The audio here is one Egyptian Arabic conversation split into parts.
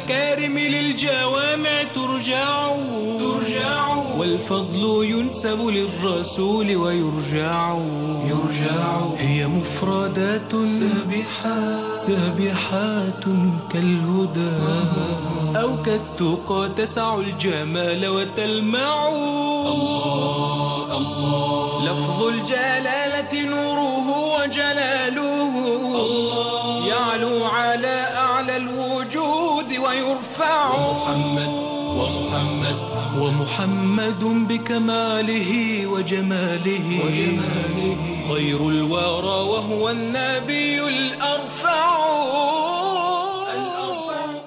المكارم للجوامع ترجع ترجع والفضل ينسب للرسول ويرجع يرجع هي مفردات سابحات سابحات كالهدى أو كالتقى تسع الجمال وتلمع الله الله لفظ الجلالة نوره وجلاله الله يعلو على أعلى الوجود ويرفع ومحمد ومحمد ومحمد بكماله وجماله وجماله خير الورى وهو النبي الأرفع الأرفع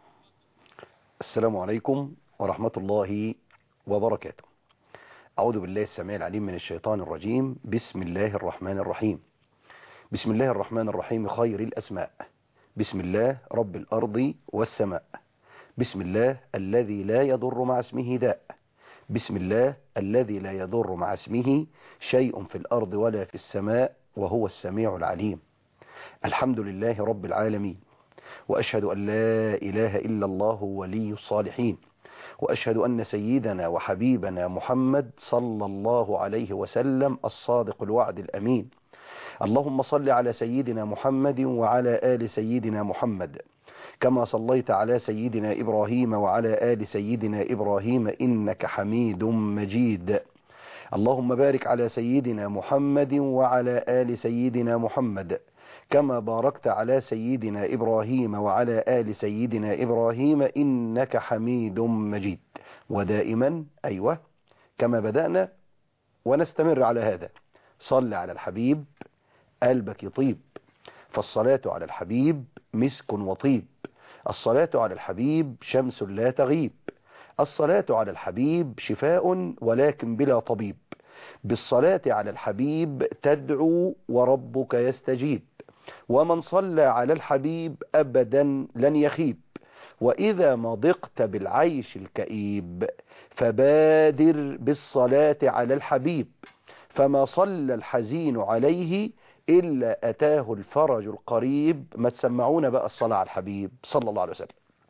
السلام عليكم ورحمة الله وبركاته أعوذ بالله السميع العليم من الشيطان الرجيم بسم الله الرحمن الرحيم بسم الله الرحمن الرحيم خير الأسماء بسم الله رب الأرض والسماء بسم الله الذي لا يضر مع اسمه داء بسم الله الذي لا يضر مع اسمه شيء في الأرض ولا في السماء وهو السميع العليم الحمد لله رب العالمين وأشهد أن لا إله إلا الله ولي الصالحين وأشهد أن سيدنا وحبيبنا محمد صلى الله عليه وسلم الصادق الوعد الأمين اللهم صل على سيدنا محمد وعلى آل سيدنا محمد كما صليت على سيدنا إبراهيم وعلى آل سيدنا إبراهيم إنك حميد مجيد اللهم بارك على سيدنا محمد وعلى آل سيدنا محمد كما باركت على سيدنا إبراهيم وعلى آل سيدنا إبراهيم إنك حميد مجيد ودائما أيوة كما بدأنا ونستمر على هذا صل على الحبيب قلبك يطيب فالصلاة على الحبيب مسك وطيب الصلاة على الحبيب شمس لا تغيب الصلاة على الحبيب شفاء ولكن بلا طبيب بالصلاة على الحبيب تدعو وربك يستجيب ومن صلى على الحبيب أبدا لن يخيب وإذا ما ضقت بالعيش الكئيب فبادر بالصلاة على الحبيب فما صلى الحزين عليه إلا أتاه الفرج القريب ما تسمعون بقى الصلاة على الحبيب صلى الله عليه وسلم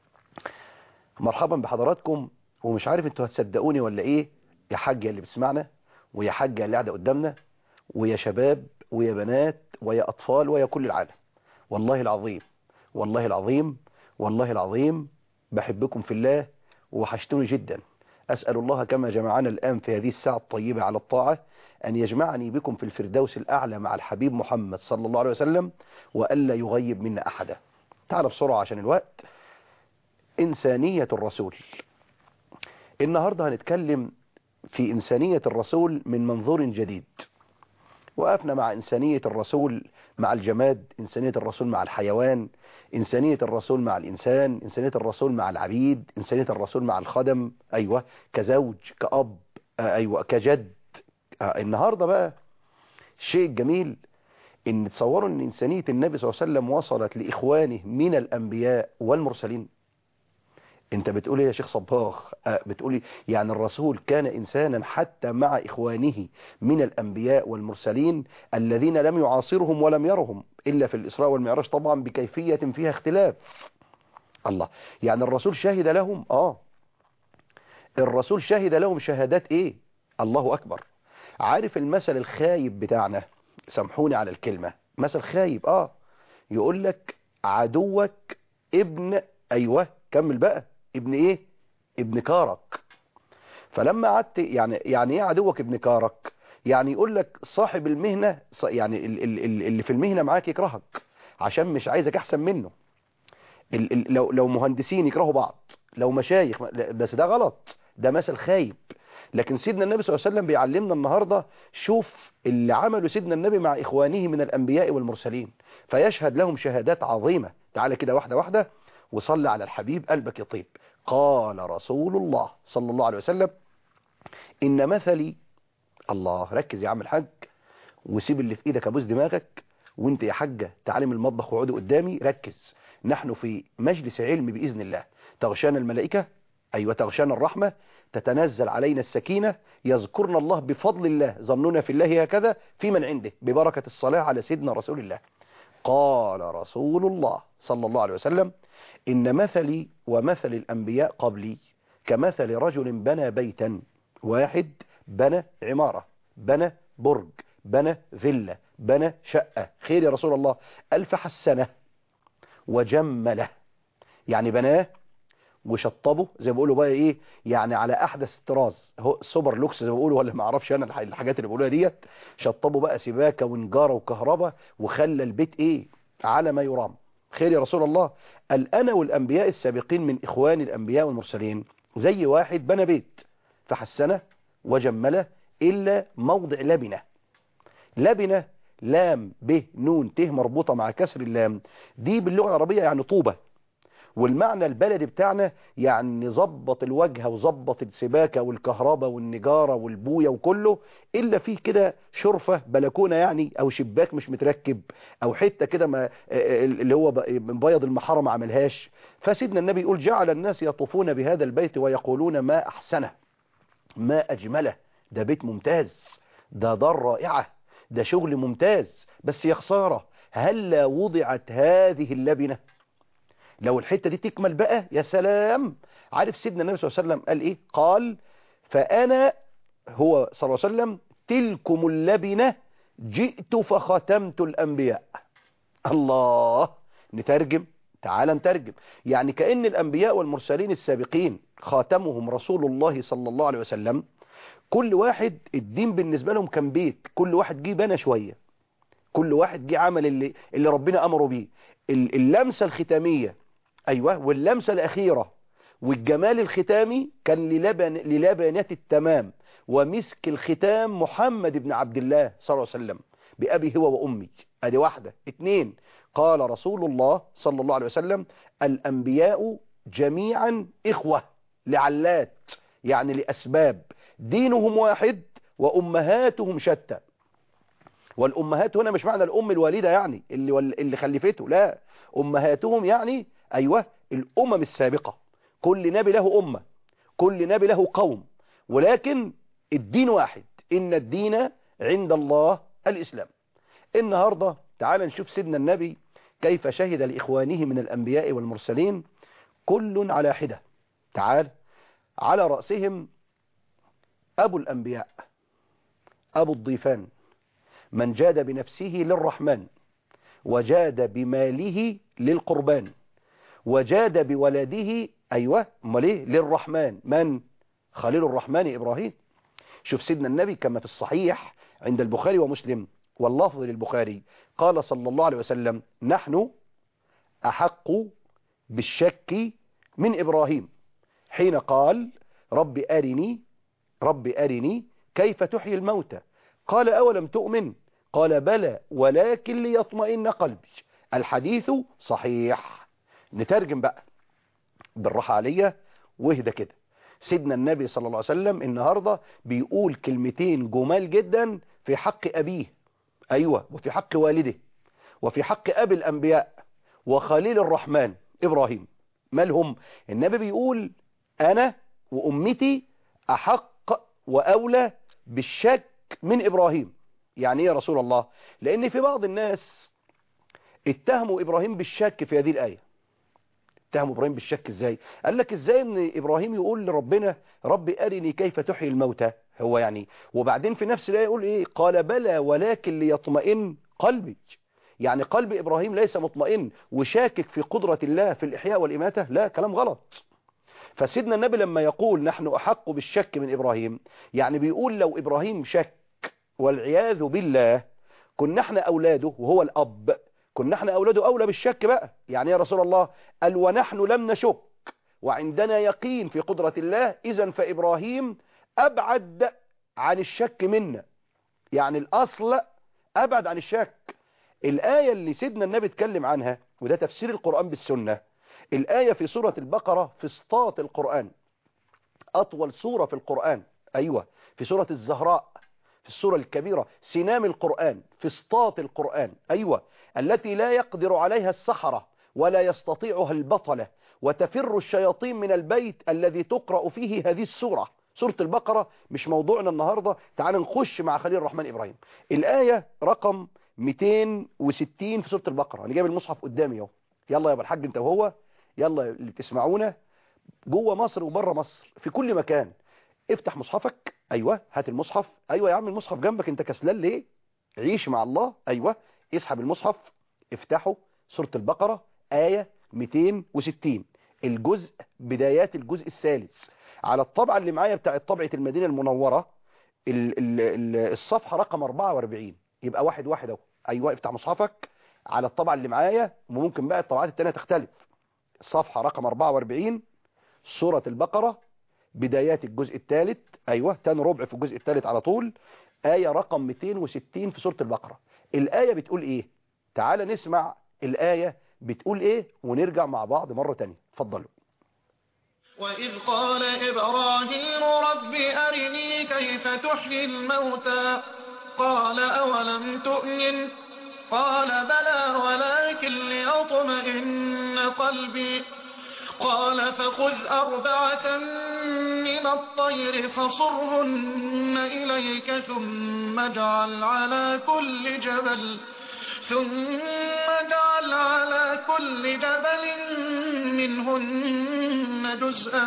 مرحبا بحضراتكم ومش عارف انتوا هتصدقوني ولا ايه يا حاجة اللي بتسمعنا ويا حاجة اللي قاعدة قدامنا ويا شباب ويا بنات ويا أطفال ويا كل العالم والله العظيم والله العظيم والله العظيم بحبكم في الله ووحشتوني جدا أسأل الله كما جمعنا الآن في هذه الساعة الطيبة على الطاعة أن يجمعني بكم في الفردوس الأعلى مع الحبيب محمد صلى الله عليه وسلم وألا يغيب منا أحدا تعال بسرعة عشان الوقت إنسانية الرسول النهاردة هنتكلم في إنسانية الرسول من منظور جديد وقفنا مع إنسانية الرسول مع الجماد إنسانية الرسول مع الحيوان إنسانية الرسول مع الإنسان إنسانية الرسول مع العبيد إنسانية الرسول مع الخدم أيوة كزوج كأب آه أيوة كجد آه النهاردة بقى الشيء الجميل ان تصوروا ان انسانية النبي صلى الله عليه وسلم وصلت لإخوانه من الأنبياء والمرسلين انت بتقولي يا شيخ صباغ آه بتقولي يعني الرسول كان إنسانا حتى مع إخوانه من الأنبياء والمرسلين الذين لم يعاصرهم ولم يرهم إلا في الإسراء والمعراج طبعا بكيفية فيها اختلاف الله يعني الرسول شهد لهم آه الرسول شهد لهم شهادات إيه الله أكبر عارف المثل الخايب بتاعنا سامحوني على الكلمة مثل خايب اه يقول لك عدوك ابن ايوه كمل بقى ابن ايه ابن كارك فلما قعدت يعني يعني ايه عدوك ابن كارك يعني يقول لك صاحب المهنة يعني اللي في المهنة معاك يكرهك عشان مش عايزك احسن منه لو لو مهندسين يكرهوا بعض لو مشايخ بس ده غلط ده مثل خايب لكن سيدنا النبي صلى الله عليه وسلم بيعلمنا النهاردة شوف اللي عمله سيدنا النبي مع إخوانه من الأنبياء والمرسلين فيشهد لهم شهادات عظيمة تعالى كده واحدة واحدة وصلى على الحبيب قلبك يطيب قال رسول الله صلى الله عليه وسلم إن مثلي الله ركز يا عم الحاج وسيب اللي في إيدك أبوس دماغك وانت يا حاجة تعالي من المطبخ وقعدي قدامي ركز نحن في مجلس علم بإذن الله تغشانا الملائكة أيوة تغشانا الرحمة تتنزل علينا السكينة يذكرنا الله بفضل الله ظننا في الله هكذا في من عنده ببركة الصلاة على سيدنا رسول الله قال رسول الله صلى الله عليه وسلم إن مثلي ومثل الأنبياء قبلي كمثل رجل بنى بيتا واحد بنى عمارة بنى برج بنى فيلا بنى شقة خير يا رسول الله ألف حسنة وجمله يعني بناه وشطبه زي ما بيقولوا بقى ايه يعني على احدث طراز هو سوبر لوكس زي ما بيقولوا ولا ما اعرفش انا الح- الحاجات اللي بيقولوها ديت شطبه بقى سباكه ونجاره وكهرباء وخلى البيت ايه على ما يرام خير يا رسول الله قال انا والانبياء السابقين من اخوان الانبياء والمرسلين زي واحد بنى بيت فحسنه وجمله الا موضع لبنه لبنه لام ب نون ت مربوطه مع كسر اللام دي باللغه العربيه يعني طوبه والمعنى البلدي بتاعنا يعني ظبط الواجهه وظبط السباكه والكهرباء والنجاره والبويه وكله الا فيه كده شرفه بلكونه يعني او شباك مش متركب او حته كده ما اللي هو ب- مبيض المحاره ما عملهاش فسيدنا النبي يقول جعل الناس يطوفون بهذا البيت ويقولون ما احسنه ما اجمله ده بيت ممتاز ده دار رائعه ده شغل ممتاز بس يا خساره هل وضعت هذه اللبنه لو الحته دي تكمل بقى يا سلام عارف سيدنا النبي صلى الله عليه وسلم قال ايه قال فانا هو صلى الله عليه وسلم تلكم اللبنه جئت فختمت الانبياء الله نترجم تعال نترجم يعني كأن الأنبياء والمرسلين السابقين خاتمهم رسول الله صلى الله عليه وسلم كل واحد الدين بالنسبة لهم كان بيت كل واحد جه بنى شوية كل واحد جه عمل اللي, اللي ربنا أمره بيه ال- اللمسة الختامية أيوة واللمسة الأخيرة والجمال الختامي كان للبن للبنة التمام ومسك الختام محمد بن عبد الله صلى الله عليه وسلم بأبي هو وأمي ادي واحدة اتنين قال رسول الله صلى الله عليه وسلم الأنبياء جميعا إخوة لعلات يعني لأسباب دينهم واحد وأمهاتهم شتى والأمهات هنا مش معنى الأم الوالدة يعني اللي, وال- اللي خلفته لا أمهاتهم يعني أيوة الأمم السابقة كل نبي له أمة كل نبي له قوم ولكن الدين واحد إن الدين عند الله الإسلام النهاردة تعال نشوف سيدنا النبي كيف شهد لإخوانه من الأنبياء والمرسلين كل على حدة تعال على رأسهم أبو الأنبياء أبو الضيفان من جاد بنفسه للرحمن وجاد بماله للقربان وجاد بولده أيوة امال ايه للرحمن من خليل الرحمن إبراهيم شوف سيدنا النبي كما في الصحيح عند البخاري ومسلم واللفظ للبخاري قال صلى الله عليه وسلم نحن أحق بالشك من إبراهيم حين قال رب أرني رب أرني كيف تحيي الموتى قال أولم تؤمن قال بلى ولكن ليطمئن قلبي الحديث صحيح نترجم بقى بالراحة عليا واهدى كده سيدنا النبي صلى الله عليه وسلم النهاردة بيقول كلمتين جمال جدا في حق أبيه أيوة وفي حق والده وفي حق أبي الأنبياء وخليل الرحمن إبراهيم مالهم النبي بيقول أنا وأمتي أحق وأولى بالشك من إبراهيم يعني إيه يا رسول الله لأن في بعض الناس اتهموا إبراهيم بالشك في هذه الآية اتهموا إبراهيم بالشك إزاي قال لك إزاي أن إبراهيم يقول لربنا رب أرني كيف تحيي الموتى هو يعني وبعدين في نفس الآية يقول إيه قال بلى ولكن ليطمئن قلبي يعني قلب إبراهيم ليس مطمئن وشاكك في قدرة الله في الإحياء والإماتة لا كلام غلط فسيدنا النبي لما يقول نحن أحق بالشك من إبراهيم يعني بيقول لو إبراهيم شك والعياذ بالله كنا احنا أولاده وهو الأب كنا احنا أولاده أولى بالشك بقى يعني يا رسول الله قال ونحن لم نشك وعندنا يقين في قدرة الله إذا فإبراهيم أبعد عن الشك منا يعني الأصل أبعد عن الشك الآية اللي سيدنا النبي اتكلم عنها وده تفسير القرآن بالسنة الآية في سورة البقرة في سطاط القرآن أطول سورة في القرآن أيوة في سورة الزهراء في السورة الكبيرة سنام القرآن في سطاط القرآن أيوة التي لا يقدر عليها السحرة ولا يستطيعها البطلة وتفر الشياطين من البيت الذي تقرأ فيه هذه السورة سورة البقرة مش موضوعنا النهاردة تعال نخش مع خليل الرحمن إبراهيم الآية رقم 260 في سورة البقرة أنا جايب المصحف قدامي اهو يلا يا ابو الحاج انت وهو يلا اللي بتسمعونا جوه مصر وبره مصر في كل مكان افتح مصحفك ايوه هات المصحف ايوه يا عم المصحف جنبك انت كسلان ليه عيش مع الله ايوه اسحب المصحف افتحه سورة البقرة آية 260 الجزء بدايات الجزء الثالث على الطبعة اللي معايا بتاع طبعة المدينة المنورة ال ال ال الصفحة رقم 44 يبقى واحد واحد اهو ايوه افتح مصحفك على الطبعة اللي معايا وممكن بقى الطبعات التانية تختلف الصفحة رقم 44 سورة البقرة بدايات الجزء الثالث ايوه تاني ربع في الجزء الثالث على طول آية رقم 260 في سورة البقرة الآية بتقول ايه تعال نسمع الآية بتقول ايه ونرجع مع بعض مرة تانية اتفضلوا وإذ قال إبراهيم رب أرني كيف تحيي الموتى قال أولم تؤمن قال بلى ولكن ليطمئن قلبي قال فخذ أربعة من الطير فصرهن إليك ثم اجعل على كل جبل ثم اجعل على كل جبل منهن جزءا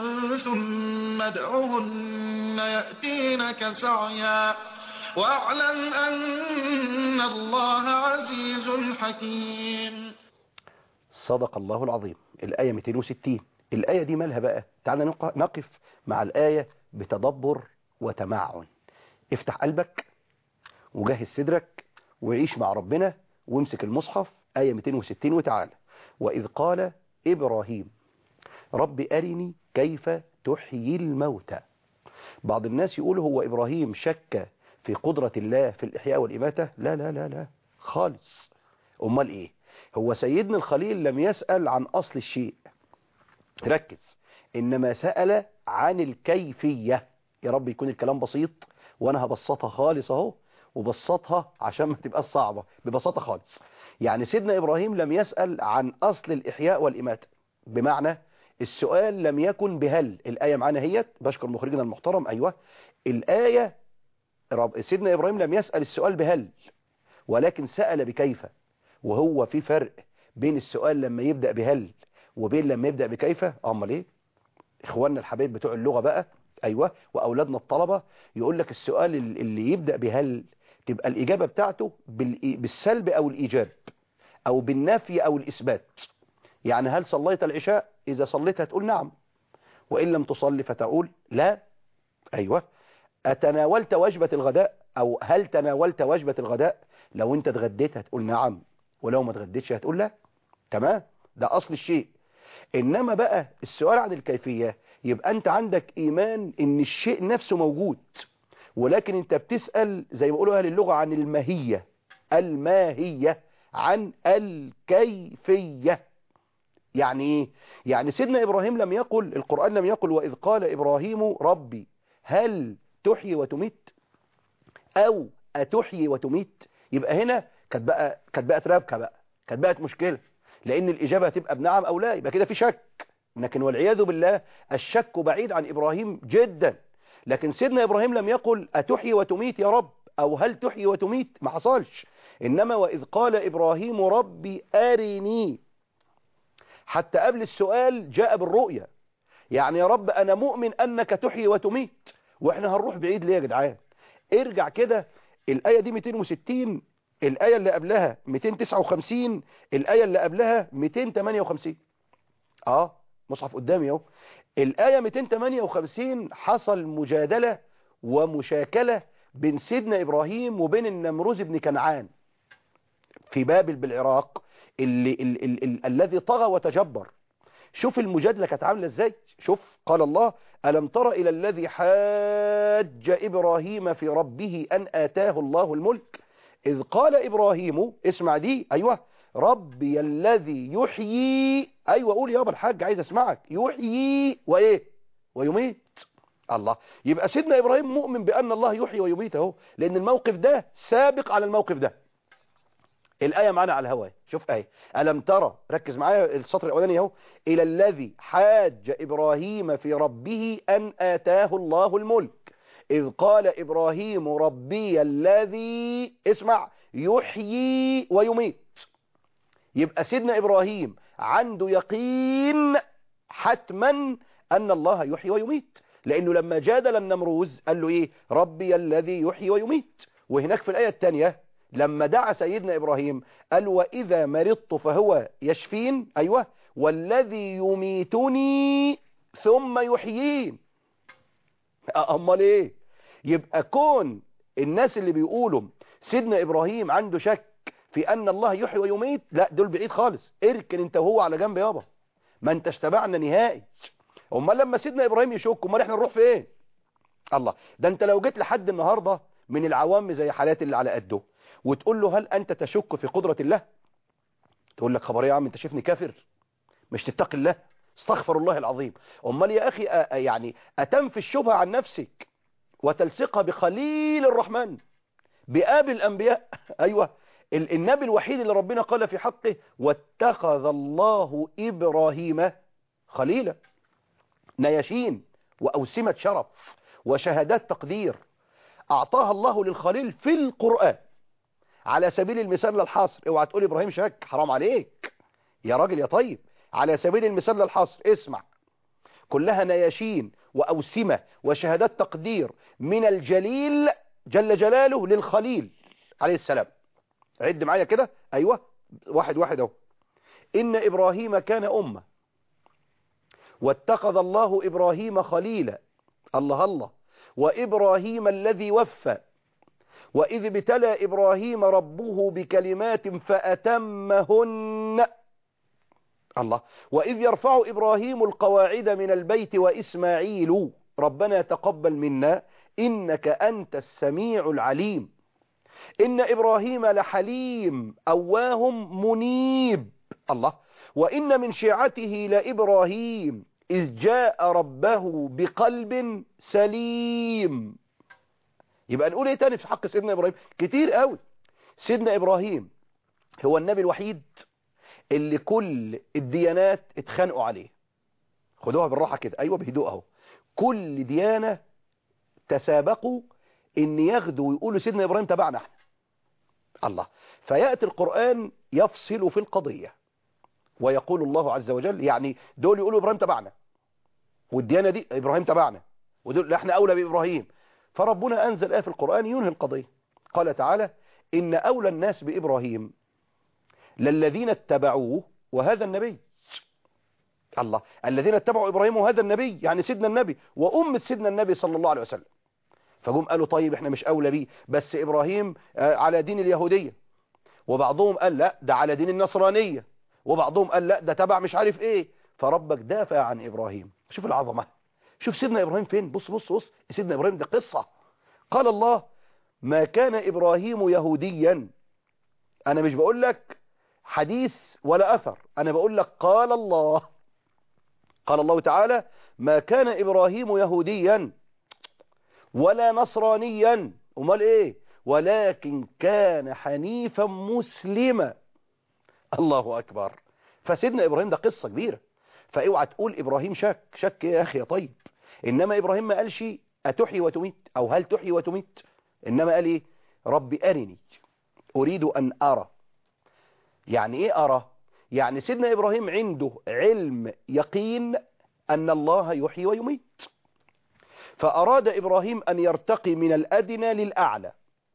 ثم ادعهن يأتينك سعيا واعلم أن الله عزيز حكيم صدق الله العظيم الآية 260 الآية دي مالها بقى تعال نق- نقف مع الآية بتدبر وتمعن افتح قلبك وجهز صدرك وعيش مع ربنا وامسك المصحف آية 260 وتعالى وإذ قال إبراهيم رب أرني كيف تحيي الموتى بعض الناس يقول هو إبراهيم شك في قدرة الله في الإحياء والإماتة لا لا لا لا خالص أمال إيه هو سيدنا الخليل لم يسأل عن أصل الشيء ركز إنما سأل عن الكيفية يا رب يكون الكلام بسيط وأنا هبسطها خالص أهو وبسطها عشان ما تبقى صعبة ببساطة خالص يعني سيدنا إبراهيم لم يسأل عن أصل الإحياء والإماتة بمعنى السؤال لم يكن بهل الآية معانا هي بشكر مخرجنا المحترم أيوة الآية رب سيدنا إبراهيم لم يسأل السؤال بهل ولكن سأل بكيف وهو في فرق بين السؤال لما يبدأ بهل وبين لما يبدأ بكيف امال ايه اخواننا الحبايب بتوع اللغة بقى ايوه واولادنا الطلبة يقول لك السؤال اللي يبدأ بهل تبقى الاجابة بتاعته بالإي- بالسلب او الايجاب او بالنفي او الاثبات يعني هل صليت العشاء اذا صليتها تقول نعم وان لم تصلي فتقول لا ايوه اتناولت وجبة الغداء او هل تناولت وجبة الغداء لو انت اتغديت هتقول نعم ولو ما اتغديتش هتقول لا تمام ده اصل الشيء انما بقى السؤال عن الكيفية يبقى انت عندك ايمان ان الشيء نفسه موجود ولكن انت بتسأل زي ما بيقولوا اهل اللغة عن الماهية الماهية عن الكيفية يعني ايه يعني سيدنا ابراهيم لم يقل القرآن لم يقل واذ قال ابراهيم ربي هل تحيي وتميت او اتحيي وتميت يبقى هنا كانت بقى كانت بقت رابكه بقى كانت بقت مشكله لان الاجابه هتبقى بنعم او لا يبقى كده في شك لكن والعياذ بالله الشك بعيد عن ابراهيم جدا لكن سيدنا ابراهيم لم يقل اتحيي وتميت يا رب او هل تحيي وتميت ما حصلش انما واذ قال ابراهيم ربي ارني حتى قبل السؤال جاء بالرؤيا يعني يا رب انا مؤمن انك تحيي وتميت واحنا هنروح بعيد ليه يا جدعان ارجع كده الآية دي 260 الآية اللي قبلها 259 الآية اللي قبلها 258 اه مصحف قدامي اهو الآية 258 حصل مجادلة ومشاكلة بين سيدنا إبراهيم وبين النمروز بن كنعان في بابل بالعراق اللي ال ال ال الذي طغى وتجبر شوف المجادلة كانت عاملة ازاي شوف قال الله ألم تر إلى الذي حاج إبراهيم في ربه أن آتاه الله الملك إذ قال إبراهيم اسمع دي أيوة ربي الذي يحيي أيوة قول يابا الحاج عايز أسمعك يحيي وإيه ويميت الله يبقى سيدنا إبراهيم مؤمن بأن الله يحيي ويميت اهو لأن الموقف ده سابق على الموقف ده الآية معانا على الهواء شوف آية ألم ترى ركز معايا السطر الأولاني اهو إلى الذي حاج إبراهيم في ربه أن آتاه الله الملك إذ قال إبراهيم ربي الذي اسمع يحيي ويميت يبقى سيدنا إبراهيم عنده يقين حتما أن الله يحيي ويميت لأنه لما جادل النمروز قال له إيه ربي الذي يحيي ويميت وهناك في الآية الثانية لما دعا سيدنا إبراهيم قال وإذا مرضت فهو يشفين أيوة والذي يميتني ثم يحيين أمال إيه يبقى كون الناس اللي بيقولوا سيدنا إبراهيم عنده شك في أن الله يحيي ويميت لا دول بعيد خالص اركن انت وهو على جنب يابا ما انت اشتبعنا نهائي امال لما سيدنا إبراهيم يشك امال احنا نروح فين الله ده انت لو جيت لحد النهاردة من العوام زي حالات اللي على قده وتقول له هل أنت تشك في قدرة الله تقول لك خبر يا عم انت شايفني كافر مش تتقي الله استغفر الله العظيم امال يا أخي أ- يعني أتنفي الشبهة عن نفسك وتلصقها بخليل الرحمن بآب الأنبياء أيوة ال- النبي الوحيد اللي ربنا قال في حقه واتخذ الله إبراهيم خليلا نياشين وأوسمة شرف وشهادات تقدير أعطاها الله للخليل في القرآن على سبيل المثال للحصر اوعى تقول إبراهيم شك حرام عليك يا راجل يا طيب على سبيل المثال للحصر اسمع كلها نياشين وأوسمة وشهادات تقدير من الجليل جل جلاله للخليل عليه السلام عد معايا كده أيوة واحد واحد اهو إن إبراهيم كان أمة واتخذ الله إبراهيم خليلا الله الله وإبراهيم الذي وفى وإذ ابتلى إبراهيم ربه بكلمات فأتمهن الله وإذ يرفع إبراهيم القواعد من البيت وإسماعيل ربنا تقبل منا إنك أنت السميع العليم إن إبراهيم لحليم أواه منيب الله وإن من شيعته لإبراهيم إذ جاء ربه بقلب سليم يبقى نقول ايه تاني في حق سيدنا إبراهيم كتير قوي سيدنا إبراهيم هو النبي الوحيد اللي كل الديانات اتخانقوا عليه خدوها بالراحة كده أيوة بهدوء اهو كل ديانة تسابقوا ان ياخدوا ويقولوا سيدنا إبراهيم تبعنا احنا الله فيأتي القرآن يفصل في القضية ويقول الله عز وجل يعني دول يقولوا إبراهيم تبعنا والديانة دي إبراهيم تبعنا ودول لا احنا أولى بإبراهيم فربنا أنزل آية في القرآن ينهي القضية قال تعالى إن أولى الناس بإبراهيم للذين اتبعوه وهذا النبي الله الذين اتبعوا إبراهيم وهذا النبي يعني سيدنا النبي وأمة سيدنا النبي صلى الله عليه وسلم فجم قالوا طيب احنا مش أولى بيه بس إبراهيم آه، على دين اليهودية وبعضهم قال لا ده على دين النصرانية وبعضهم قال لا ده تبع مش عارف ايه فربك دافع عن إبراهيم شوف العظمة شوف سيدنا إبراهيم فين بص بص بص سيدنا إبراهيم ده قصة قال الله ما كان إبراهيم يهوديا أنا مش بقول لك حديث ولا أثر أنا بقول لك قال الله قال الله تعالى ما كان إبراهيم يهوديا ولا نصرانيا امال ايه ولكن كان حنيفا مسلما الله اكبر فسيدنا ابراهيم ده قصة كبيرة فاوعى تقول ابراهيم شك شك إيه يا اخي يا طيب انما ابراهيم ما قالش اتحيي وتميت او هل تحيي وتميت انما قال ايه ربي ارني اريد ان ارى يعني ايه ارى يعني سيدنا ابراهيم عنده علم يقين ان الله يحيي ويميت فأراد إبراهيم أن يرتقي من الأدنى للأعلى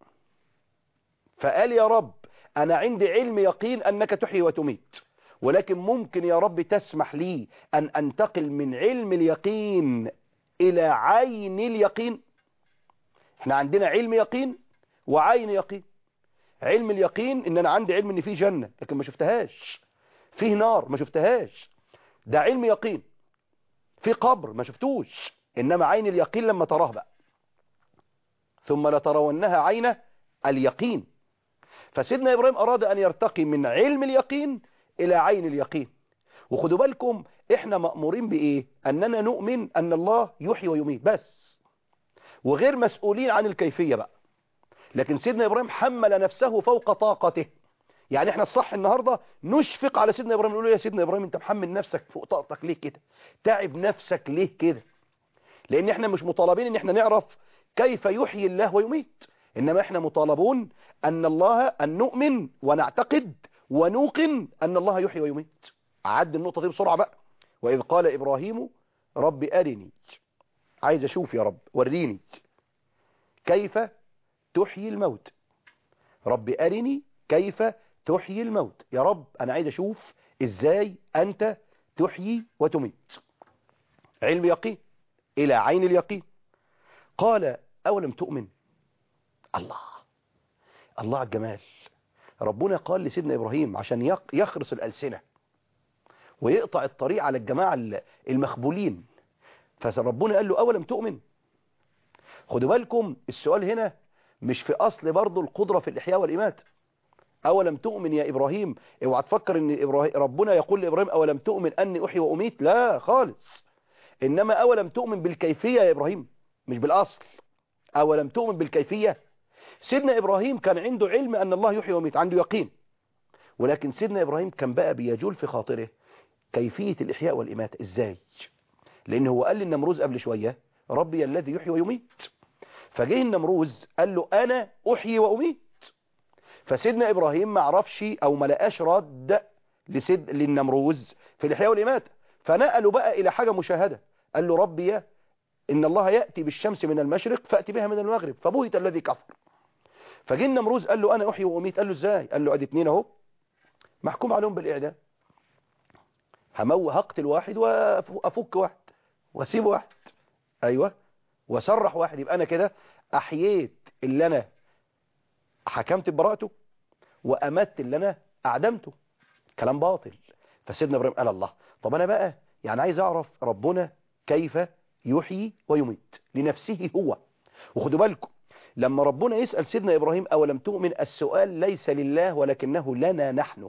فقال يا رب أنا عندي علم يقين أنك تحيي وتميت ولكن ممكن يا رب تسمح لي أن أنتقل من علم اليقين إلى عين اليقين احنا عندنا علم يقين وعين يقين علم اليقين ان انا عندي علم ان في جنة لكن ما شفتهاش فيه نار ما شفتهاش ده علم يقين في قبر ما شفتوش إنما عين اليقين لما تراه بقى ثم لترونها عين اليقين فسيدنا إبراهيم أراد أن يرتقي من علم اليقين إلى عين اليقين وخدوا بالكم إحنا مأمورين بإيه أننا نؤمن أن الله يحيي ويميت بس وغير مسؤولين عن الكيفية بقى لكن سيدنا إبراهيم حمل نفسه فوق طاقته يعني احنا الصح النهاردة نشفق على سيدنا إبراهيم نقول له يا سيدنا إبراهيم انت محمل نفسك فوق طاقتك ليه كده تعب نفسك ليه كده لان احنا مش مطالبين ان احنا نعرف كيف يحيي الله ويميت انما احنا مطالبون ان الله ان نؤمن ونعتقد ونوقن أن الله يحيي ويميت عد النقطة دي بسرعة بقى وإذ قال إبراهيم رب أرني عايز أشوف يا رب وريني كيف تحيي الموت رب أرني كيف تحيي الموت يا رب أنا عايز أشوف إزاي أنت تحيي وتميت علم يقين إلى عين اليقين قال أولم تؤمن الله الله على الجمال ربنا قال لسيدنا إبراهيم عشان يخرس الألسنة ويقطع الطريق على الجماعة المخبولين فربنا قال له أولم تؤمن خدوا بالكم السؤال هنا مش في أصل برضو القدرة في الإحياء والإمات أولم تؤمن يا إبراهيم اوعى تفكر ان إبراهيم ربنا يقول لإبراهيم أولم تؤمن أني أحيي وأميت لا خالص إنما أولم تؤمن بالكيفية يا إبراهيم مش بالأصل أولم تؤمن بالكيفية سيدنا إبراهيم كان عنده علم أن الله يحيي ويميت عنده يقين ولكن سيدنا إبراهيم كان بقى بيجول في خاطره كيفية الإحياء والإماتة إزاي لأن هو قال للنمروز قبل شوية ربي الذي يحيي ويميت فجه النمروز قال له أنا أحيي وأميت فسيدنا إبراهيم ما عرفش أو ما لقاش رد لسيد للنمروز في الإحياء والإماتة فنقلوا بقى إلى حاجة مشاهدة قال له ربي إن الله يأتي بالشمس من المشرق فأتي بها من المغرب فبهت الذي كفر فجه النمروز قال له أنا أحيي وأميت قال له إزاي قال له أدي اتنين أهو محكوم عليهم بالإعدام همو هقتل واحد وأفك واحد وأسيب واحد أيوة وسرح واحد يبقى أنا كده أحييت اللي أنا حكمت ببراءته وأمت اللي أنا أعدمته كلام باطل فسيدنا إبراهيم قال الله طب أنا بقى يعني عايز أعرف ربنا كيف يحيي ويميت لنفسه هو وخدوا بالكم لما ربنا يسأل سيدنا إبراهيم أولم تؤمن السؤال ليس لله ولكنه لنا نحن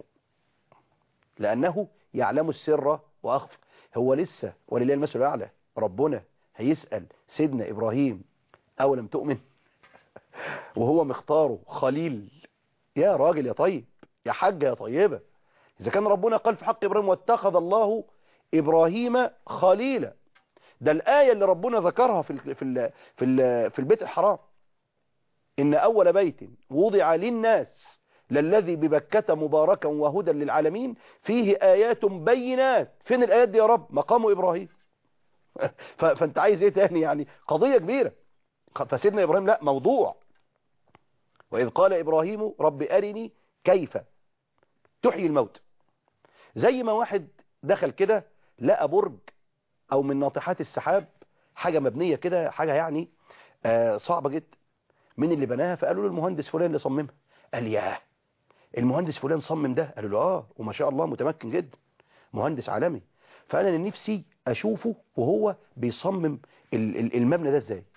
لأنه يعلم السر وأخفى هو لسه ولله المثل الأعلى ربنا هيسأل سيدنا إبراهيم أولم تؤمن وهو مختاره خليل يا راجل يا طيب يا حاجة يا طيبة إذا كان ربنا قال في حق إبراهيم واتخذ الله إبراهيم خليلا ده الآية اللي ربنا ذكرها في ال في ال في, ال في البيت الحرام إن أول بيت وضع للناس للذي ببكة مباركا وهدى للعالمين فيه آيات بينات فين الآيات دي يا رب مقام إبراهيم فأنت عايز إيه تاني يعني قضية كبيرة فسيدنا إبراهيم لا موضوع وإذ قال إبراهيم رب أرني كيف تحيي الموت زي ما واحد دخل كده لقى برج أو من ناطحات السحاب حاجة مبنية كده حاجة يعني آه صعبة جدا من اللي بناها فقالوا له المهندس فلان اللي صممها قال ياه المهندس فلان صمم ده قالوا له اه وما شاء الله متمكن جدا مهندس عالمي فانا نفسي اشوفه وهو بيصمم المبنى ده ازاي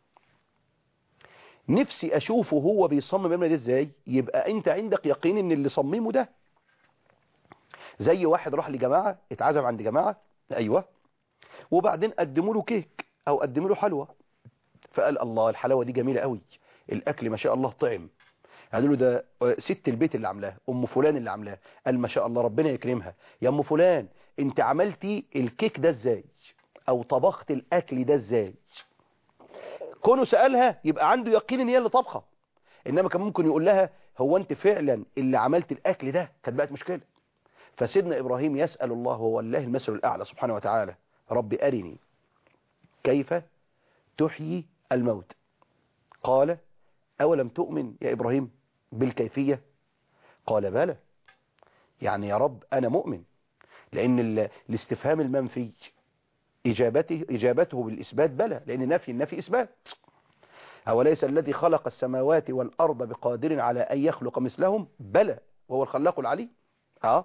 نفسي اشوفه وهو بيصمم المبنى ده ازاي يبقى انت عندك يقين ان اللي صممه ده زي واحد راح لجماعة اتعزم عند جماعة ايوه وبعدين قدموا له كيك او قدموا له حلوى فقال الله الحلاوة دي جميلة قوي الاكل ما شاء الله طعم قالوا له ده ست البيت اللي عاملاها ام فلان اللي عاملاها قال ما شاء الله ربنا يكرمها يا ام فلان انت عملتي الكيك ده ازاي او طبخت الاكل ده ازاي كونه سألها يبقى عنده يقين ان هي اللي طبخه انما كان ممكن يقول لها هو انت فعلا اللي عملت الاكل ده كانت بقت مشكلة فسيدنا ابراهيم يسأل الله هو الله المثل الاعلى سبحانه وتعالى رب ارني كيف تحيي الموت قال أولم تؤمن يا إبراهيم بالكيفية قال بلى يعني يا رب أنا مؤمن لأن الاستفهام المنفي إجابته, إجابته بالإثبات بلى لأن نفي النفي إثبات أوليس الذي خلق السماوات والأرض بقادر على أن يخلق مثلهم بلى وهو الخلاق العليم آه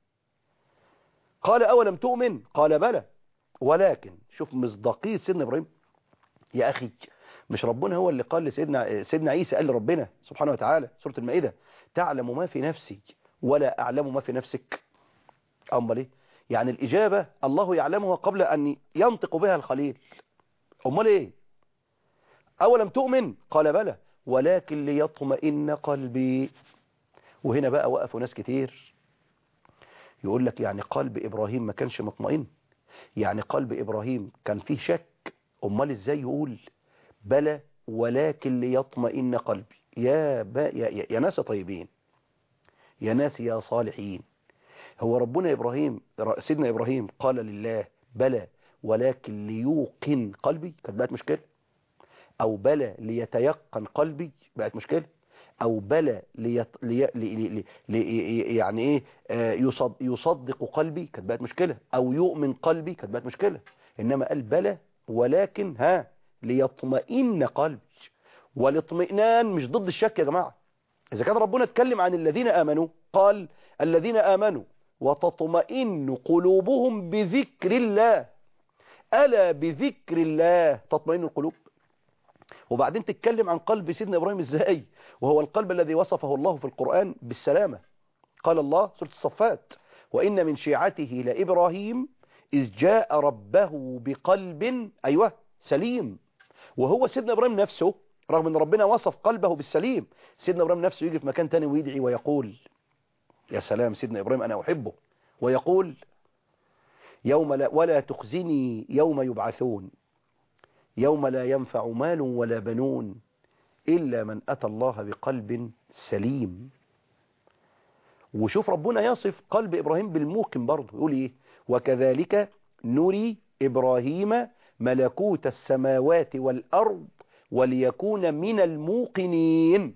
قال أولم تؤمن قال بلى ولكن شوف مصداقية سيدنا إبراهيم يا أخي مش ربنا هو اللي قال لسيدنا سيدنا عيسى قال لربنا سبحانه وتعالى سورة المائدة تعلم ما في نفسي ولا أعلم ما في نفسك أمال إيه يعني الإجابة الله يعلمها قبل أن ينطق بها الخليل أمال إيه أولم تؤمن قال بلى ولكن ليطمئن قلبي وهنا بقى وقفوا ناس كتير يقول لك يعني قلب إبراهيم ما كانش مطمئن يعني قلب إبراهيم كان فيه شك أمال إزاي يقول بلى ولكن ليطمئن قلبي يا, با يا, يا, يا ناس طيبين يا ناس يا صالحين هو ربنا إبراهيم سيدنا إبراهيم قال لله بلى ولكن ليوقن قلبي كانت بقت مشكلة أو بلى ليتيقن قلبي بقت مشكلة أو بلى ليت... لي... لي... لي... لي... يعني إيه آه يصد... يصدق قلبي كانت بقت مشكلة أو يؤمن قلبي كانت بقت مشكلة إنما قال بلى ولكن ها ليطمئن قلبي والاطمئنان مش ضد الشك يا جماعة إذا كان ربنا اتكلم عن الذين آمنوا قال الذين آمنوا وتطمئن قلوبهم بذكر الله ألا بذكر الله تطمئن القلوب وبعدين تتكلم عن قلب سيدنا إبراهيم إزاي وهو القلب الذي وصفه الله في القرآن بالسلامة قال الله سورة الصفات وإن من شيعته لإبراهيم إذ جاء ربه بقلب أيوة سليم وهو سيدنا إبراهيم نفسه رغم أن ربنا وصف قلبه بالسليم سيدنا إبراهيم نفسه يجي في مكان تاني ويدعي ويقول يا سلام سيدنا إبراهيم أنا أحبه ويقول يوم لا ولا تخزني يوم يبعثون يوم لا ينفع مال ولا بنون إلا من أتى الله بقلب سليم وشوف ربنا يصف قلب إبراهيم بالموقن برضه يقول إيه وكذلك نري إبراهيم ملكوت السماوات والأرض وليكون من الموقنين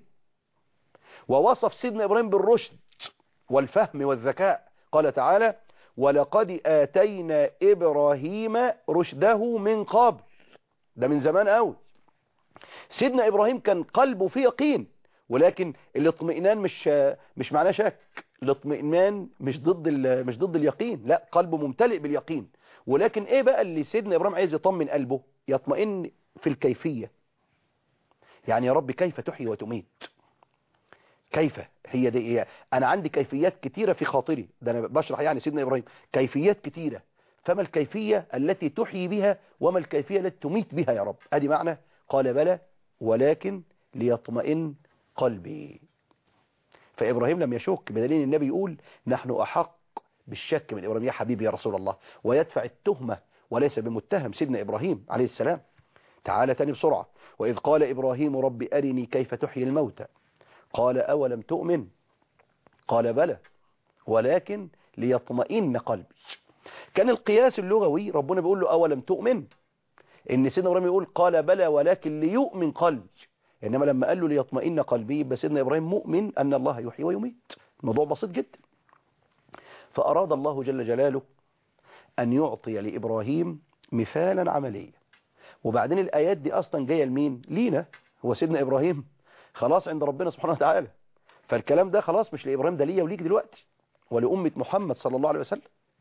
ووصف سيدنا إبراهيم بالرشد والفهم والذكاء قال تعالى ولقد آتينا إبراهيم رشده من قبل ده من زمان قوي سيدنا إبراهيم كان قلبه فيه يقين ولكن الاطمئنان مش مش معناه شك الاطمئنان مش ضد مش ضد اليقين لا قلبه ممتلئ باليقين ولكن ايه بقى اللي سيدنا ابراهيم عايز يطمن قلبه يطمئن في الكيفية يعني يا رب كيف تحيي وتميت كيف هي دي هي انا عندي كيفيات كتيرة في خاطري ده انا بشرح يعني سيدنا ابراهيم كيفيات كتيرة فما الكيفية التي تحيي بها وما الكيفية التي تميت بها يا رب ادي معنى قال بلى ولكن ليطمئن قلبي فإبراهيم لم يشك بدليل النبي يقول نحن أحق بالشك من إبراهيم يا حبيبي يا رسول الله ويدفع التهمة وليس بمتهم سيدنا إبراهيم عليه السلام تعالى تاني بسرعة وإذ قال إبراهيم رب أرني كيف تحيي الموتى قال أولم تؤمن قال بلى ولكن ليطمئن قلبي كان القياس اللغوي ربنا بيقول له أولم تؤمن إن سيدنا إبراهيم يقول قال بلى ولكن ليؤمن قلبي إنما لما قال له ليطمئن قلبي يبقى سيدنا إبراهيم مؤمن أن الله يحيي ويميت الموضوع بسيط جدا فأراد الله جل جلاله أن يعطي لإبراهيم مثالا عمليا وبعدين الآيات دي أصلا جاية لمين لينا هو سيدنا إبراهيم خلاص عند ربنا سبحانه وتعالى فالكلام ده خلاص مش لإبراهيم ده ليا وليك دلوقتي ولأمة محمد صلى الله عليه وسلم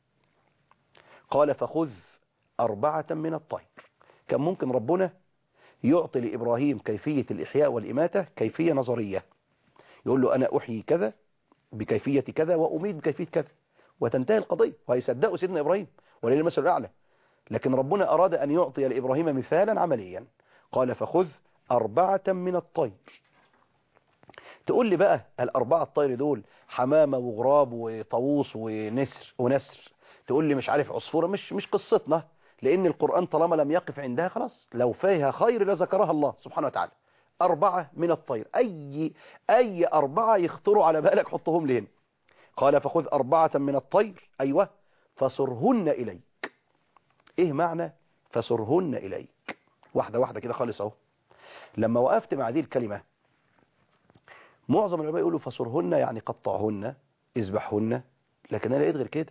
قال فخذ أربعة من الطير كان ممكن ربنا يعطي لإبراهيم كيفية الإحياء والإماتة كيفية نظرية يقول له أنا أحيي كذا بكيفية كذا وأميت بكيفية كذا وتنتهي القضية وهيصدقوا سيدنا إبراهيم ولله المثل الأعلى لكن ربنا أراد أن يعطي لإبراهيم مثالا عمليا قال فخذ أربعة من الطير تقول لي بقى الأربعة الطير دول حمامة وغراب وطاووس ونسر ونسر تقول لي مش عارف عصفورة مش مش قصتنا لأن القرآن طالما لم يقف عندها خلاص لو فيها خير لذكرها الله سبحانه وتعالى أربعة من الطير أي أي أربعة يخطروا على بالك حطهم لهن قال فخذ أربعة من الطير أيوة فصرهن إليك إيه معنى فصرهن إليك واحدة واحدة كده خالص أهو لما وقفت مع هذه الكلمة معظم العلماء يقولوا فصرهن يعني قطعهن اذبحهن لكن أنا لقيت غير كده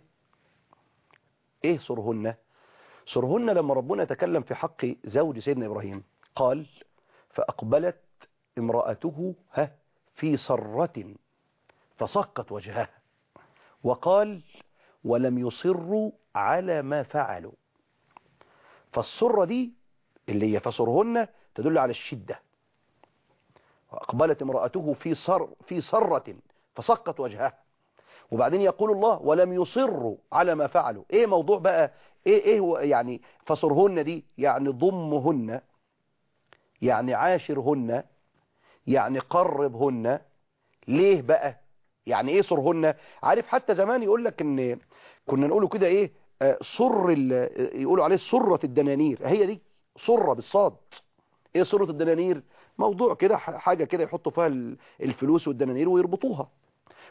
إيه صرهن صرهن لما ربنا يتكلم في حق زوج سيدنا إبراهيم قال فأقبلت امرأته ها في صرة فصكت وجهها وقال ولم يصروا على ما فعلوا فالصرة دي اللي هي فصرهن تدل على الشدة وأقبلت امرأته في صر في صرة فصكت وجهها وبعدين يقول الله ولم يصروا على ما فعلوا ايه موضوع بقى ايه ايه هو يعني فصرهن دي يعني ضمهن يعني عاشرهن يعني قربهن ليه بقى يعني ايه صرهن عارف حتى زمان يقول لك ان كنا نقوله كده ايه آه صر يقولوا عليه صرة الدنانير هي دي صرة بالصاد ايه صرة الدنانير موضوع كده حاجة كده يحطوا فيها الفلوس والدنانير ويربطوها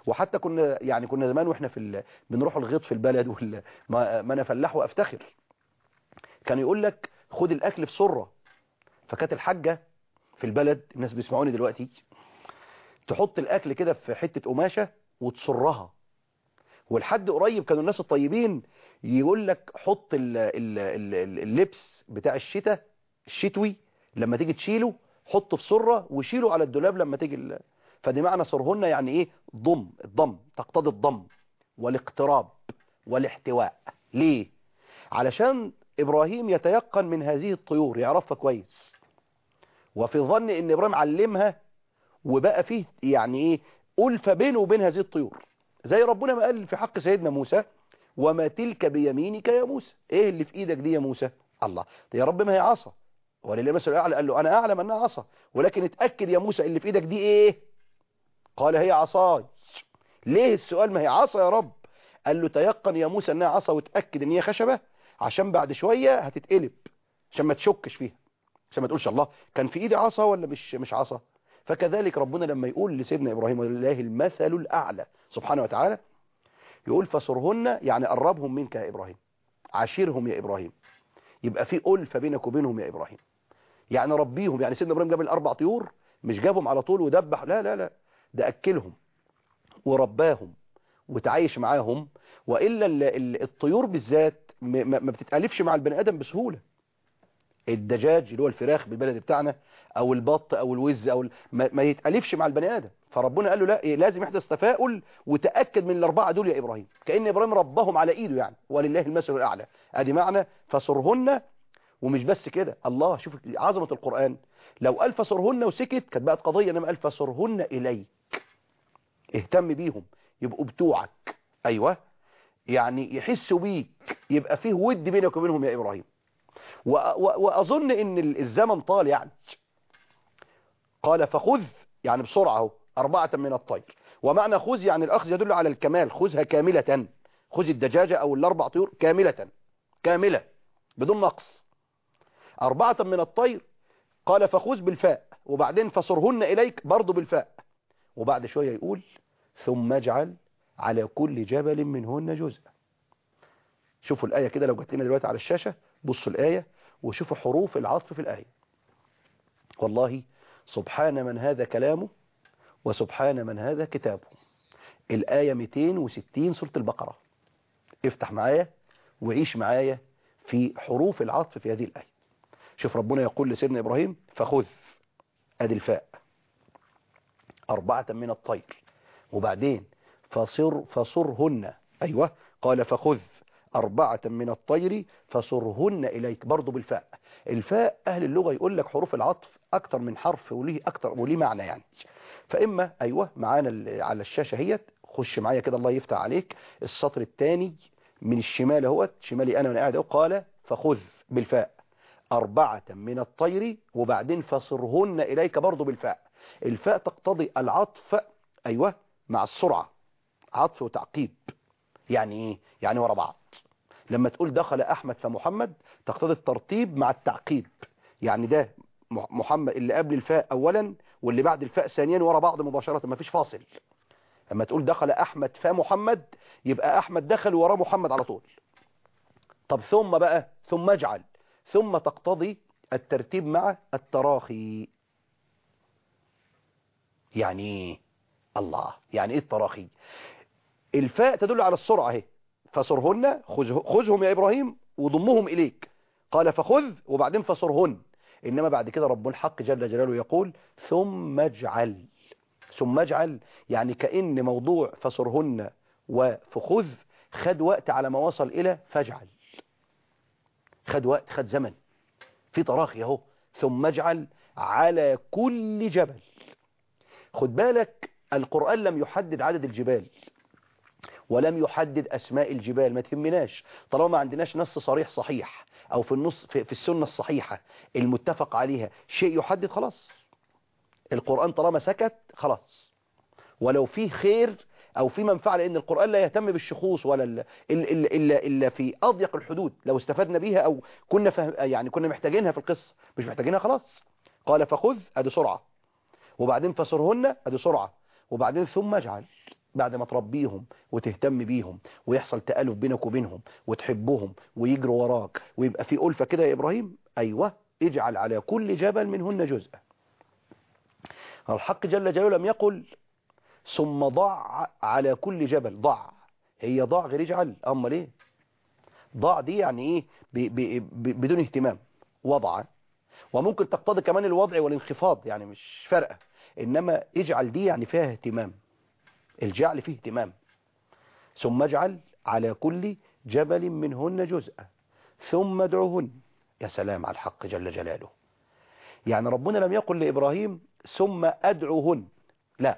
وحتى كنا يعني كنا زمان واحنا في ال... بنروح الغيط في البلد وال... ما... ما انا فلاح وافتخر كان يقول لك خد الاكل في سره فكانت الحاجه في البلد الناس بيسمعوني دلوقتي تحط الاكل كده في حته قماشه وتسرها والحد قريب كانوا الناس الطيبين يقول لك حط ال... ال... ال... اللبس بتاع الشتاء الشتوي لما تيجي تشيله حطه في سره وشيله على الدولاب لما تيجي ال... فدي معنى سرهن يعني ايه ضم الضم تقتضي الضم والاقتراب والاحتواء ليه علشان ابراهيم يتيقن من هذه الطيور يعرفها كويس وفي ظن ان ابراهيم علمها وبقى فيه يعني ايه ألفة بينه وبين هذه الطيور زي ربنا ما قال في حق سيدنا موسى وما تلك بيمينك يا موسى ايه اللي في ايدك دي يا موسى الله يا رب ما هي عصا ولله المثل الاعلى قال له انا اعلم انها عصا ولكن اتاكد يا موسى اللي في ايدك دي ايه قال هي عصاي ليه السؤال ما هي عصا يا رب قال له تيقن يا موسى انها عصا وتاكد ان هي خشبه عشان بعد شويه هتتقلب عشان ما تشكش فيها عشان ما تقولش الله كان في ايدي عصا ولا مش مش عصا فكذلك ربنا لما يقول لسيدنا ابراهيم ولله المثل الاعلى سبحانه وتعالى يقول فسرهن يعني قربهم منك يا ابراهيم عاشرهم يا ابراهيم يبقى في ألفة بينك وبينهم يا ابراهيم يعني ربيهم يعني سيدنا ابراهيم جاب الاربع طيور مش جابهم على طول ودبح لا لا لا ده اكلهم ورباهم وتعايش معاهم والا ال- ال- الطيور بالذات م- ما ما بتتالفش مع البني ادم بسهوله الدجاج اللي هو الفراخ بالبلد بتاعنا او البط او الوز او ال- ما, ما يتالفش مع البني ادم فربنا قال له لا إيه لازم يحدث تفاؤل وتاكد من الاربعه دول يا ابراهيم كان ابراهيم ربهم على ايده يعني ولله المثل الاعلى ادي معنى فسرهن ومش بس كده الله شوف عظمه القران لو قال فسرهن وسكت كانت بقت قضيه انما قال فسرهن اليك اهتم بيهم يبقوا بتوعك ايوه يعني يحسوا بيك يبقى فيه ود بينك وبينهم يا ابراهيم و- و- واظن ان ال- الزمن طال يعني قال فخذ يعني بسرعه اهو اربعه من الطير ومعنى خذ يعني الاخذ يدل على الكمال خذها كامله خذ الدجاجه او الاربع طيور كامله كامله بدون نقص اربعه من الطير قال فخذ بالفاء وبعدين فصرهن اليك برضه بالفاء وبعد شويه يقول ثم اجعل على كل جبل منهن جزءا شوفوا الآية كده لو جت لنا دلوقتي على الشاشة بصوا الآية وشوفوا حروف العطف في الآية والله سبحان من هذا كلامه وسبحان من هذا كتابه الآية 260 سورة البقرة افتح معايا وعيش معايا في حروف العطف في هذه الآية شوف ربنا يقول لسيدنا إبراهيم فخذ أدي الفاء أربعة من الطير وبعدين فصر فصرهن أيوة قال فخذ أربعة من الطير فصرهن إليك برضو بالفاء الفاء أهل اللغة يقول لك حروف العطف أكتر من حرف وليه أكتر وليه معنى يعني فإما أيوة معانا ال- على الشاشة هيت خش معايا كده الله يفتح عليك السطر الثاني من الشمال اهوت شمالي أنا وأنا قاعد أهو قال فخذ بالفاء أربعة من الطير وبعدين فصرهن إليك برضو بالفاء الفاء تقتضي العطف أيوة مع السرعة عطف وتعقيب يعني ايه يعني ورا بعض لما تقول دخل احمد فمحمد تقتضي الترتيب مع التعقيب يعني ده مح- محمد اللي قبل الفاء اولا واللي بعد الفاء ثانيا ورا بعض مباشره ما فيش فاصل لما تقول دخل احمد فمحمد يبقى احمد دخل وراه محمد على طول طب ثم بقى ثم اجعل ثم تقتضي الترتيب مع التراخي يعني ايه الله يعني ايه التراخي الفاء تدل على السرعة اهي فصرهن خذ- خذهم يا إبراهيم وضمهم إليك قال فخذ وبعدين فصرهن إنما بعد كده رب الحق جل جلاله يقول ثم اجعل ثم اجعل يعني كأن موضوع فصرهن وفخذ خد وقت على ما وصل إلى فاجعل خد وقت خد زمن في تراخي اهو ثم اجعل على كل جبل خد بالك القرآن لم يحدد عدد الجبال ولم يحدد أسماء الجبال ما تهمناش طالما ما عندناش نص صريح صحيح أو في النص في, في السنة الصحيحة المتفق عليها شيء يحدد خلاص القرآن طالما سكت خلاص ولو فيه خير أو في منفعة لأن القرآن لا يهتم بالشخوص ولا ال- ال- ال- إلا, إلا في أضيق الحدود لو استفدنا بيها أو كنا فهم يعني كنا محتاجينها في القصة مش محتاجينها خلاص قال فخذ أدي سرعة وبعدين فسرهن أدي سرعة وبعدين ثم اجعل بعد ما تربيهم وتهتم بيهم ويحصل تألف بينك وبينهم وتحبهم ويجروا وراك ويبقى في ألفة كده يا إبراهيم أيوة اجعل على كل جبل منهن جزءا الحق جل جلاله لم يقل ثم ضع على كل جبل ضع هي ضع غير اجعل أما ليه ضع دي يعني ايه ب ب ب بدون اهتمام وضع وممكن تقتضي كمان الوضع والانخفاض يعني مش فارقه انما اجعل دي يعني فيها اهتمام الجعل فيه اهتمام ثم اجعل على كل جبل منهن جزءا ثم ادعوهن يا سلام على الحق جل جلاله يعني ربنا لم يقل لإبراهيم ثم أدعوهن لا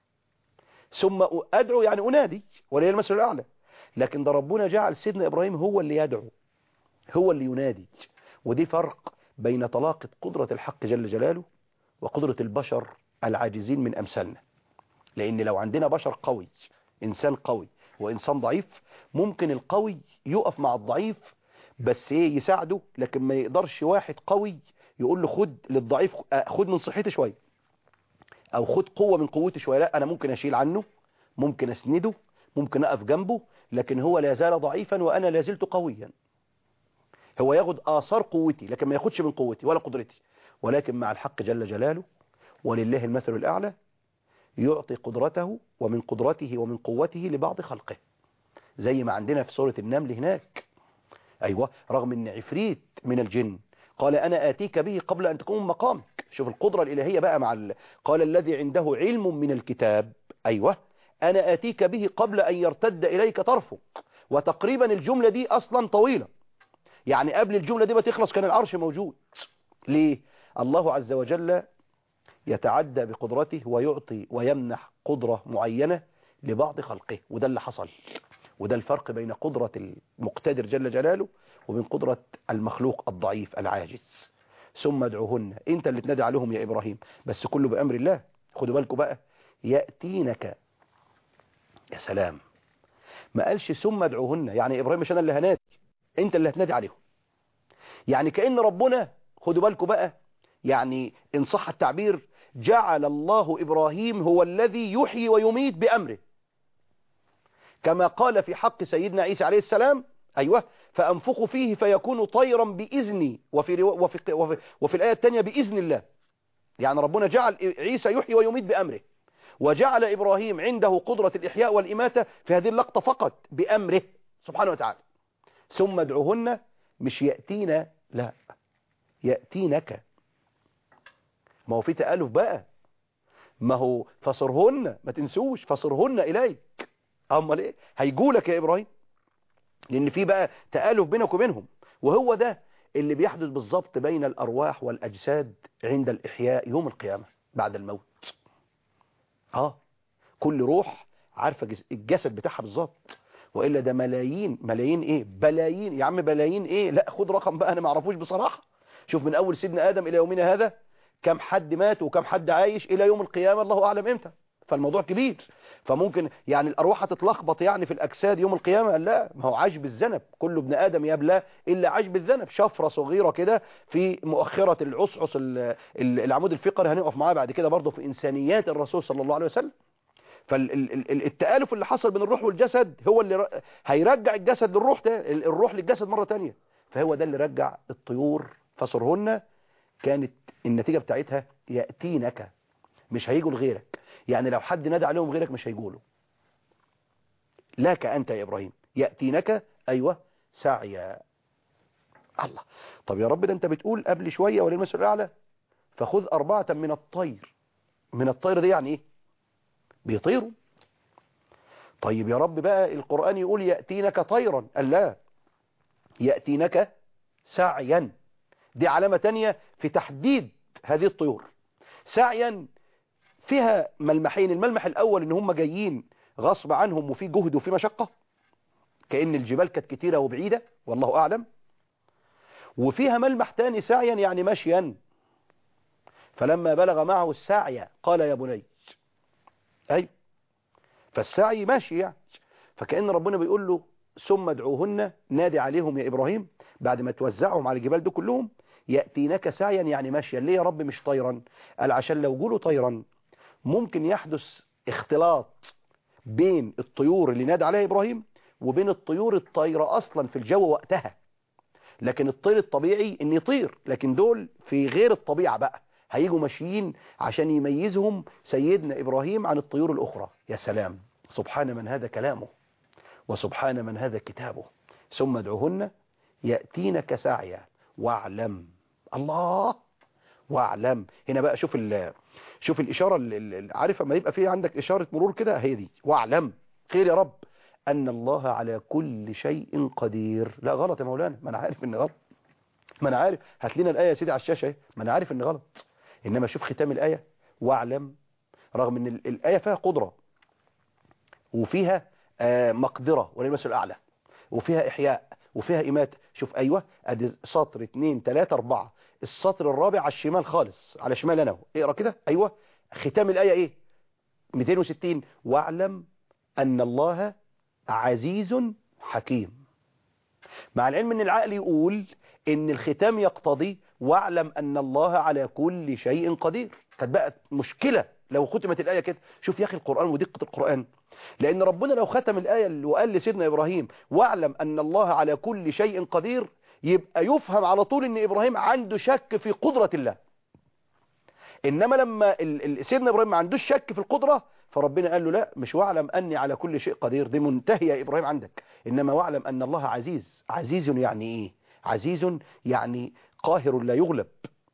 ثم أدعو يعني أنادي ولي المثل الأعلى لكن ده ربنا جعل سيدنا إبراهيم هو اللي يدعو هو اللي ينادي ودي فرق بين طلاقة قدرة الحق جل جلاله وقدرة البشر العاجزين من أمثالنا لأن لو عندنا بشر قوي إنسان قوي وإنسان ضعيف ممكن القوي يقف مع الضعيف بس ايه يساعده لكن ما يقدرش واحد قوي يقول له خد للضعيف خد من صحتي شوية او خد قوة من قوتي شوية لا انا ممكن اشيل عنه ممكن اسنده ممكن اقف جنبه لكن هو لا زال ضعيفا وانا لا زلت قويا هو ياخد اثار قوتي لكن ما ياخدش من قوتي ولا قدرتي ولكن مع الحق جل جلاله ولله المثل الاعلى يعطي قدرته ومن قدرته ومن قوته لبعض خلقه زي ما عندنا في سورة النمل هناك أيوة رغم أن عفريت من الجن قال أنا آتيك به قبل أن تقوم مقامك شوف القدرة الإلهية بقى مع ال... قال الذي عنده علم من الكتاب أيوة أنا آتيك به قبل أن يرتد إليك طرفك وتقريبا الجملة دي أصلا طويلة يعني قبل الجملة دي ما تخلص كان العرش موجود ليه الله عز وجل يتعدى بقدرته ويعطي ويمنح قدرة معينة لبعض خلقه وده اللي حصل وده الفرق بين قدرة المقتدر جل جلاله وبين قدرة المخلوق الضعيف العاجز ثم ادعوهن انت اللي تنادي عليهم يا ابراهيم بس كله بامر الله خدوا بالكم بقى ياتينك يا سلام ما قالش ثم ادعوهن يعني ابراهيم مش انا اللي هنادي انت اللي هتنادي عليهم يعني كأن ربنا خدوا بالكم بقى يعني ان صح التعبير جعل الله ابراهيم هو الذي يحيي ويميت بامره كما قال في حق سيدنا عيسى عليه السلام أيوة فأنفخ فيه فيكون طيرا بإذني وفي, وفي, وفي, وفي الآية الثانية بإذن الله يعني ربنا جعل عيسى يحيي ويميت بأمره وجعل إبراهيم عنده قدرة الإحياء والإماتة في هذه اللقطة فقط بأمره سبحانه وتعالى ثم ادعوهن مش يأتينا لا يأتينك ما هو في تألف بقى ما هو فصرهن ما تنسوش فصرهن إليك امال ايه هيجولك يا ابراهيم لان في بقى تآلف بينك وبينهم وهو ده اللي بيحدث بالظبط بين الارواح والاجساد عند الاحياء يوم القيامة بعد الموت اه كل روح عارفة الجسد بتاعها بالظبط والا ده ملايين ملايين ايه بلايين يا عم بلايين ايه لا خد رقم بقى انا ما اعرفوش بصراحة شوف من اول سيدنا ادم الى يومنا هذا كم حد مات وكم حد عايش الى يوم القيامة الله اعلم امتى فالموضوع كبير فممكن يعني الأرواح هتتلخبط يعني في الأجساد يوم القيامة لا ما هو عاش بالذنب كل ابن آدم يبلى إلا عاش بالذنب شفرة صغيرة كده في مؤخرة العصعص العمود الفقري هنقف معاه بعد كده برضه في إنسانيات الرسول صلى الله عليه وسلم فالتآلف اللي حصل بين الروح والجسد هو اللي هيرجع الجسد للروح تاني الروح للجسد مرة تانية فهو ده اللي رجع الطيور فصرهن كانت النتيجة بتاعتها يأتينك مش هيجوا لغيرك يعني لو حد نادى عليهم غيرك مش هيقولوا لك أنت يا إبراهيم يأتينك أيوة سعيا الله طب يا رب ده أنت بتقول قبل شوية وللمسؤول الأعلى فخذ أربعة من الطير من الطير دي يعني إيه بيطيروا طيب يا رب بقى القرآن يقول يأتينك طيرا قال لا يأتينك سعيا دي علامة تانية في تحديد هذه الطيور سعيا فيها ملمحين الملمح الأول إن هم جايين غصب عنهم وفي جهد وفي مشقة كأن الجبال كانت كتيرة وبعيدة والله أعلم وفيها ملمح تاني سعيا يعني مشيا فلما بلغ معه السعي قال يا بني أي فالسعي ماشي يعني فكأن ربنا بيقول له ثم ادعوهن نادي عليهم يا إبراهيم بعد ما توزعهم على الجبال دول كلهم يأتينك سعيا يعني ماشيا ليه يا رب مش طيرا قال عشان لو جولوا طيرا ممكن يحدث اختلاط بين الطيور اللي نادى عليها إبراهيم وبين الطيور الطايرة أصلا في الجو وقتها لكن الطير الطبيعي ان يطير لكن دول في غير الطبيعة بقى هيجوا ماشيين عشان يميزهم سيدنا إبراهيم عن الطيور الأخرى يا سلام سبحان من هذا كلامه وسبحان من هذا كتابه ثم ادعوهن يأتينك سعيا واعلم الله واعلم هنا بقى شوف ال شوف الإشارة ال- ال- عارف اما يبقى في عندك إشارة مرور كده هي دي واعلم خير يا رب أن الله على كل شيء قدير لا غلط يا مولانا ما أنا عارف إن غلط ما أنا عارف هات لنا الآية يا سيدي على الشاشة اهي ما أنا عارف إن غلط إنما شوف ختام الآية واعلم رغم إن ال- الآية فيها قدرة وفيها آه، مقدرة وللمثل الأعلى وفيها إحياء وفيها إماتة شوف أيوة أدي سطر اتنين تلاتة أربعة السطر الرابع على الشمال خالص على شمال أنا اهو. اقرأ كده أيوة ختام الآية إيه 260 واعلم أن الله عزيز حكيم مع العلم ان العقل يقول ان الختام يقتضي واعلم ان الله على كل شيء قدير كانت بقت مشكلة لو ختمت الآية كده شوف يا أخي القرآن ودقة القرآن لأن ربنا لو ختم الآية اللي وقال لسيدنا إبراهيم واعلم أن الله على كل شيء قدير يبقى يفهم على طول ان إبراهيم عنده شك في قدرة الله إنما لما ال- ال- سيدنا إبراهيم ما عندوش شك في القدرة فربنا قال له لا مش واعلم أني على كل شيء قدير دي منتهية يا إبراهيم عندك إنما واعلم أن الله عزيز عزيز يعني إيه عزيز يعني قاهر لا يغلب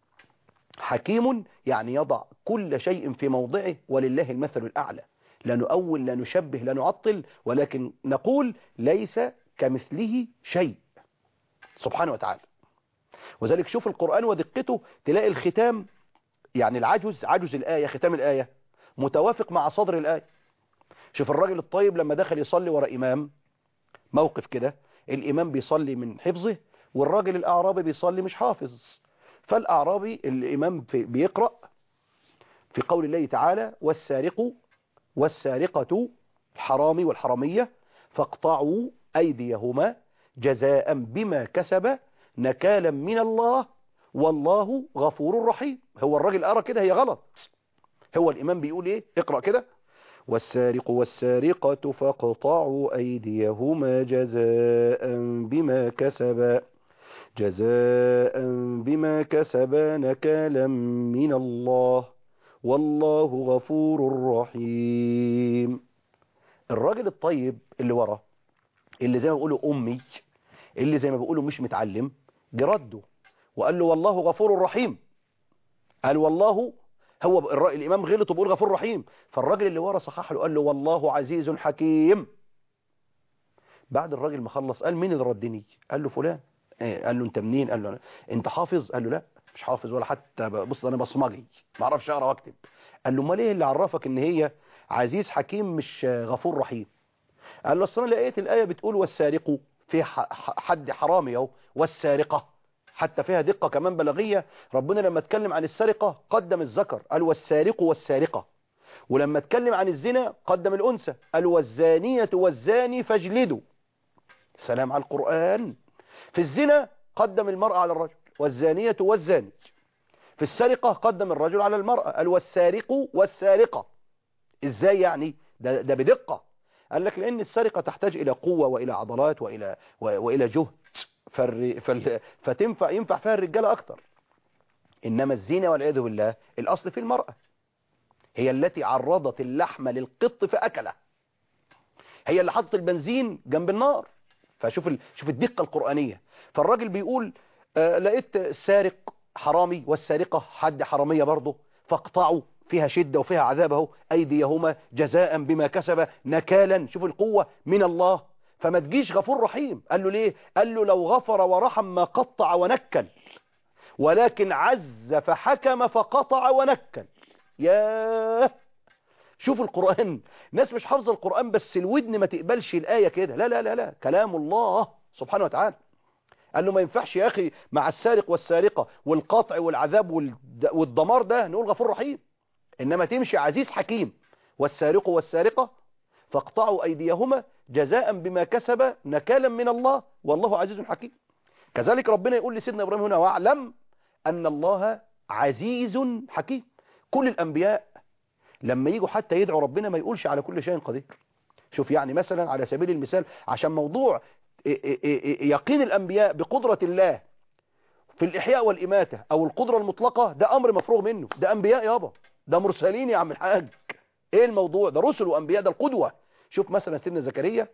حكيم يعني يضع كل شيء في موضعه ولله المثل الأعلى لا نؤول لا نشبه لا نعطل ولكن نقول ليس كمثله شيء سبحانه وتعالى وذلك شوف القرآن ودقته تلاقي الختام يعني العجز عجز الآية ختام الآية متوافق مع صدر الآية شوف الراجل الطيب لما دخل يصلي وراء إمام موقف كده الإمام بيصلي من حفظه والراجل الأعرابي بيصلي مش حافظ فالأعرابي الإمام في بيقرأ في قول الله تعالى والسارق والسارقة الحرامي والحرامية فاقطعوا أيديهما جزاء بما كسب نكالا من الله والله غفور رحيم هو الراجل قرأ كده هي غلط هو الإمام بيقول إيه اقرأ كده والسارق والسارقة فاقطعوا أيديهما جزاء بما كسبا جزاء بما كسبا نكالا من الله والله غفور رحيم الراجل الطيب اللي ورا اللي زي ما بيقولوا أمي اللي زي ما بيقولوا مش متعلم جرده وقال له والله غفور رحيم قال والله هو الر- الإمام غلط وبيقول غفور رحيم فالراجل اللي ورا صحح له قال له والله عزيز حكيم بعد الراجل ما خلص قال مين اللي ردني قال له فلان إيه؟ قال له انت منين قال له أنا. انت حافظ قال له لا مش حافظ ولا حتى ب- بص انا بصمجي ما اعرفش اقرا واكتب قال له امال ايه اللي عرفك ان هي عزيز حكيم مش آه، غفور رحيم قال له اصل انا لقيت الايه بتقول والسارق في ح- ح- حد حرامي اهو والسارقه حتى فيها دقه كمان بلاغيه ربنا لما اتكلم عن السرقه قدم الذكر قال والسارق والسارقه ولما اتكلم عن الزنا قدم الانثى قال والزانيه والزاني فاجلدوا سلام على القران في الزنا قدم المرأة على الرجل والزانية والزاني في السرقة قدم الرجل على المرأة قال والسارق والسارقة ازاي يعني ده, ده بدقة قال لك لأن السرقة تحتاج إلى قوة وإلى عضلات وإلى, و- وإلى جهد فالر... فال... فتنفع ينفع فيها الرجالة أكتر إنما الزنا والعياذ بالله الأصل في المرأة هي التي عرضت اللحم للقط فأكله هي اللي حطت البنزين جنب النار فشوف ال... شوف الدقة القرآنية فالراجل بيقول آه لقيت السارق حرامي والسارقة حد حرامية برضه فاقطعوا فيها شدة وفيها عذاب اهو أيديهما جزاء بما كسب نكالا شوف القوة من الله فما تجيش غفور رحيم قال له ليه قال له لو غفر ورحم ما قطع ونكل ولكن عز فحكم فقطع ونكل ياه شوف القرآن ناس مش حافظة القرآن بس الودن ما تقبلش الآية كده لا لا لا لا كلام الله سبحانه وتعالى قال له ما ينفعش يا أخي مع السارق والسارقة والقطع والعذاب والد- والدمار ده نقول غفور رحيم إنما تمشي عزيز حكيم والسارق والسارقة فاقطعوا أيديهما جزاء بما كسب نكالا من الله والله عزيز حكيم كذلك ربنا يقول لسيدنا إبراهيم هنا واعلم أن الله عزيز حكيم كل الأنبياء لما يجوا حتى يدعوا ربنا ما يقولش على كل شيء قدير شوف يعني مثلا على سبيل المثال عشان موضوع يقين الأنبياء بقدرة الله في الإحياء والإماتة أو القدرة المطلقة ده أمر مفروغ منه ده أنبياء يابا ده مرسلين يا عم الحاج إيه الموضوع ده رسل وأنبياء ده القدوة شوف مثلا سيدنا زكريا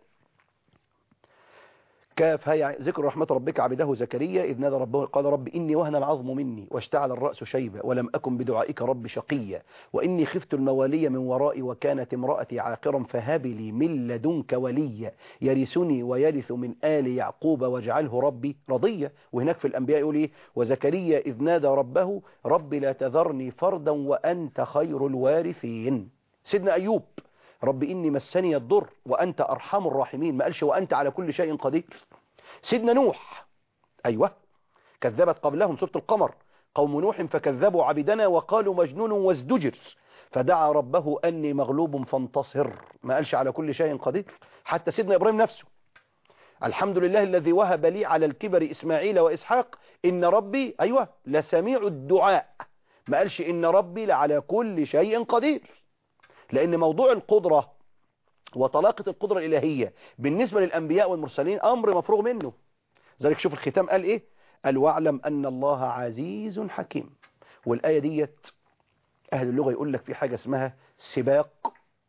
كاف هي ذكر رحمة ربك عبده زكريا إذ نادى ربه قال رب إني وهن العظم مني واشتعل الرأس شيبا ولم أكن بدعائك رب شقيا وإني خفت الموالي من ورائي وكانت امرأتي عاقرا فهب لي من لدنك وليا يرثني ويرث من آل يعقوب واجعله ربي رضيا وهناك في الأنبياء يقول إيه وزكريا إذ نادى ربه رب لا تذرني فردا وأنت خير الوارثين سيدنا أيوب رب إني مسني الضر وأنت أرحم الراحمين ما قالش وأنت على كل شيء قدير سيدنا نوح أيوة كذبت قبلهم سورة القمر قوم نوح فكذبوا عبدنا وقالوا مجنون وازدجر فدعا ربه أني مغلوب فانتصر ما قالش على كل شيء قدير حتى سيدنا إبراهيم نفسه الحمد لله الذي وهب لي على الكبر إسماعيل وإسحاق إن ربي أيوة لسميع الدعاء ما قالش إن ربي لعلى كل شيء قدير لأن موضوع القدرة وطلاقة القدرة الإلهية بالنسبة للأنبياء والمرسلين أمر مفروغ منه ذلك شوف الختام قال إيه قال واعلم أن الله عزيز حكيم والآية ديت أهل اللغة يقول لك في حاجة اسمها سباق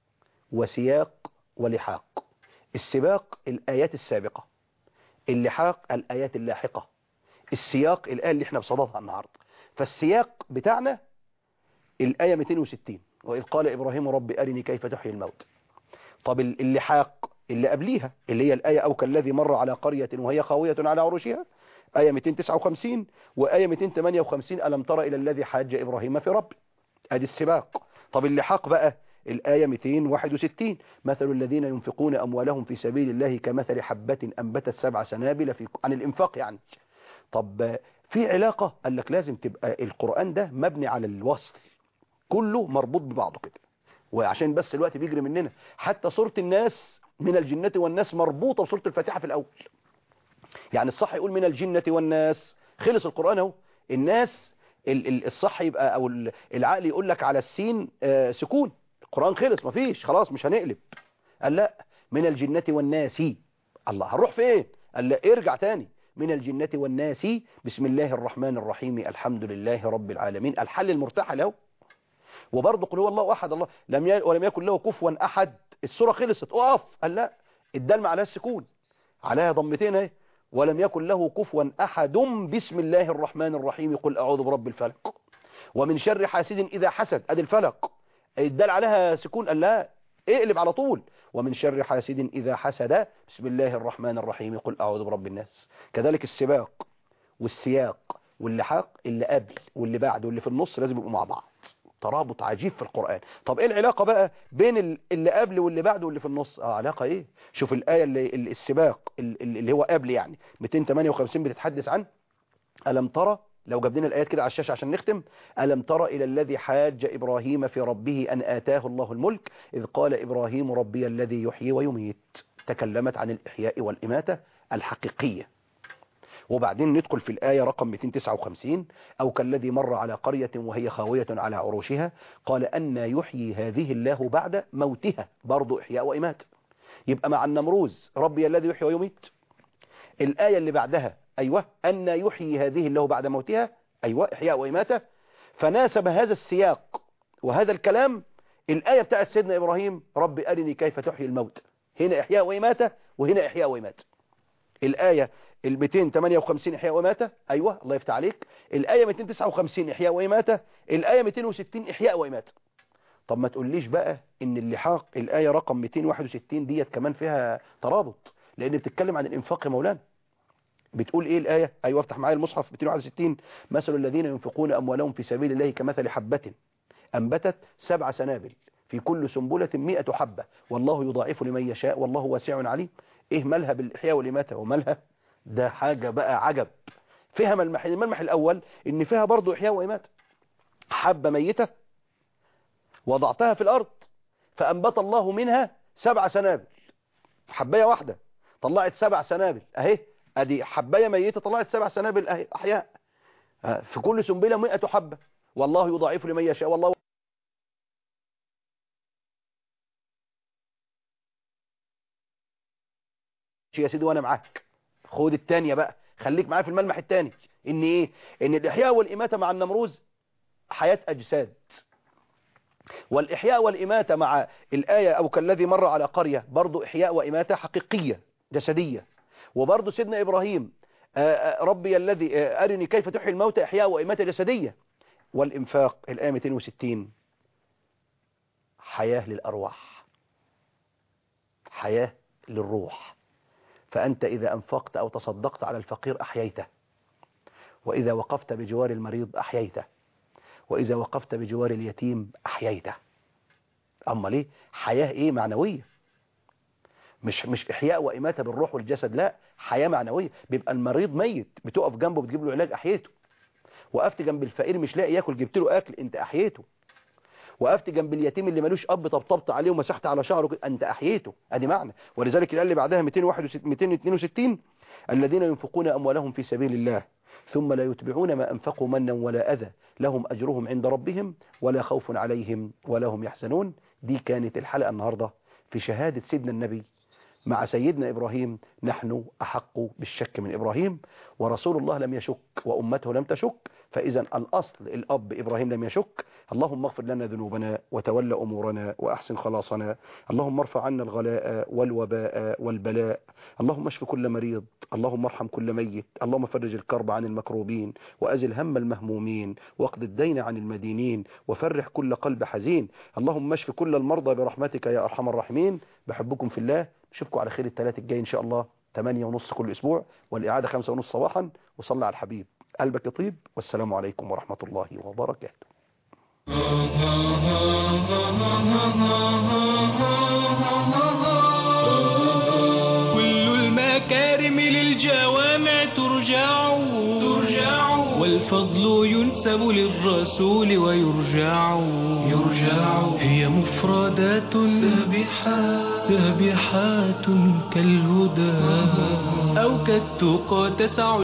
وسياق ولحاق السباق الآيات السابقة اللحاق الآيات اللاحقة السياق الآية اللي احنا بصددها النهاردة فالسياق بتاعنا الآية 260 وإذ قال إبراهيم رب أرني كيف تحيي الموت طب اللحاق اللي قبليها اللي هي الآية أو كالذي مر على قرية وهي خاوية على عروشها آية 259 وآية 258 ألم تر إلى الذي حاج إبراهيم في رب أدي السباق طب اللحاق بقى الآية 261 مثل الذين ينفقون أموالهم في سبيل الله كمثل حبة أنبتت سبع سنابل في عن الإنفاق يعني طب في علاقة قال لك لازم تبقى القرآن ده مبني على الوصل كله مربوط ببعضه كده وعشان بس الوقت بيجري مننا حتى صورة الناس من الجنة والناس مربوطة بصورة الفاتحة في الأول يعني الصح يقول من الجنة والناس خلص القرآن اهو الناس الصح يبقى أو العقل يقول لك على السين سكون القرآن خلص مفيش خلاص مش هنقلب قال لا من الجنة والناس الله هنروح فين قال لا ارجع تاني من الجنة والناس بسم الله الرحمن الرحيم الحمد لله رب العالمين الحل المرتاح له وبرضه قل هو الله احد الله لم ي... ولم يكن له كفوا احد السوره خلصت اقف قال لا الدال عليها السكون عليها ضمتين اهي ولم يكن له كفوا احد بسم الله الرحمن الرحيم قل اعوذ برب الفلق ومن شر حاسد اذا حسد ادي الفلق الدال عليها سكون قال لا اقلب على طول ومن شر حاسد اذا حسد بسم الله الرحمن الرحيم قل اعوذ برب الناس كذلك السباق والسياق واللحاق اللي قبل واللي بعد واللي في النص لازم يبقوا مع بعض ترابط عجيب في القرآن طب ايه العلاقة بقى بين اللي قبل واللي بعد واللي في النص اه علاقة ايه شوف الآية اللي السباق اللي هو قبل يعني 258 بتتحدث عن ألم ترى لو جبنا الآيات كده على الشاشة عشان نختم ألم ترى إلى الذي حاج إبراهيم في ربه أن آتاه الله الملك إذ قال إبراهيم ربي الذي يحيي ويميت تكلمت عن الإحياء والإماتة الحقيقية وبعدين ندخل في الآية رقم 259 أو كالذي مر على قرية وهي خاوية على عروشها قال أن يحيي هذه الله بعد موتها برضو إحياء وإمات يبقى مع النمروز ربي الذي يحيي ويميت الآية اللي بعدها أيوة أن يحيي هذه الله بعد موتها أيوة إحياء وإماتة فناسب هذا السياق وهذا الكلام الآية بتاعت سيدنا إبراهيم رب أرني كيف تحيي الموت هنا إحياء وإماتة وهنا إحياء وإماتة الآية ال 258 إحياء وإماتة أيوة الله يفتح عليك الآية 259 إحياء وإماتة الآية 260 إحياء وإماتة طب ما تقوليش بقى إن اللحاق الآية رقم 261 ديت كمان فيها ترابط لأن بتتكلم عن الإنفاق يا مولانا بتقول ايه الآية ايوه افتح معايا المصحف 261 مثل الذين ينفقون اموالهم في سبيل الله كمثل حبة انبتت سبع سنابل في كل سنبلة 100 حبة والله يضاعف لمن يشاء والله واسع عليم ايه مالها بالاحياء والاماتة ومالها ده حاجة بقى عجب فيها ملمح الملمح الاول ان فيها برضو احياء واماتة حبة ميتة وضعتها في الارض فانبت الله منها سبع سنابل حباية واحدة طلعت سبع سنابل اهي ادي حبايه ميته طلعت سبع سنابل احياء في كل سنبله 100 حبه والله يضاعف لمن يشاء والله يا سيدي وانا معاك خد التانية بقى خليك معايا في الملمح التاني ان ايه ان الاحياء والاماتة مع النمروز حياة اجساد والاحياء والاماتة مع الاية او كالذي مر على قرية برضو احياء واماتة حقيقية جسدية وبرضو سيدنا ابراهيم آآ آآ ربي الذي آآ ارني كيف تحيي الموتى احياء واماتة جسدية والانفاق الايه 260 حياة للارواح حياة للروح فأنت إذا أنفقت أو تصدقت على الفقير أحييته وإذا وقفت بجوار المريض أحييته وإذا وقفت بجوار اليتيم أحييته أما ليه حياة إيه معنوية مش مش إحياء وإماتة بالروح والجسد لا حياة معنوية بيبقى المريض ميت بتقف جنبه بتجيب له علاج أحييته وقفت جنب الفقير مش لاقي ياكل جبت له أكل أنت أحييته وقفت جنب اليتيم اللي ملوش اب طبطبت عليه ومسحت على شعره كده، انت احييته ادي معنى ولذلك قال اللي بعدها 261 262 الذين ينفقون اموالهم في سبيل الله ثم لا يتبعون ما انفقوا منا ولا اذى لهم اجرهم عند ربهم ولا خوف عليهم ولا هم يحزنون دي كانت الحلقه النهارده في شهاده سيدنا النبي مع سيدنا إبراهيم نحن أحق بالشك من إبراهيم ورسول الله لم يشك وأمته لم تشك فإذا الأصل الأب إبراهيم لم يشك اللهم اغفر لنا ذنوبنا وتولى أمورنا وأحسن خلاصنا اللهم ارفع عنا الغلاء والوباء والبلاء اللهم اشف كل مريض اللهم ارحم كل ميت اللهم فرج الكرب عن المكروبين وأزل هم المهمومين واقض الدين عن المدينين وفرح كل قلب حزين اللهم اشف كل المرضى برحمتك يا أرحم الراحمين بحبكم في الله نشوفكم على خير الثلاث الجاي إن شاء الله 8 ونص كل أسبوع والإعادة 5 ونص صباحا وصلى على الحبيب قلبك يطيب والسلام عليكم ورحمة الله وبركاته كل المكارم للجوامع ترجع ترجع والفضل ينسب للرسول ويرجع يرجع هي مفردات سابحات سابحات كالهدى أو كالتقى تسع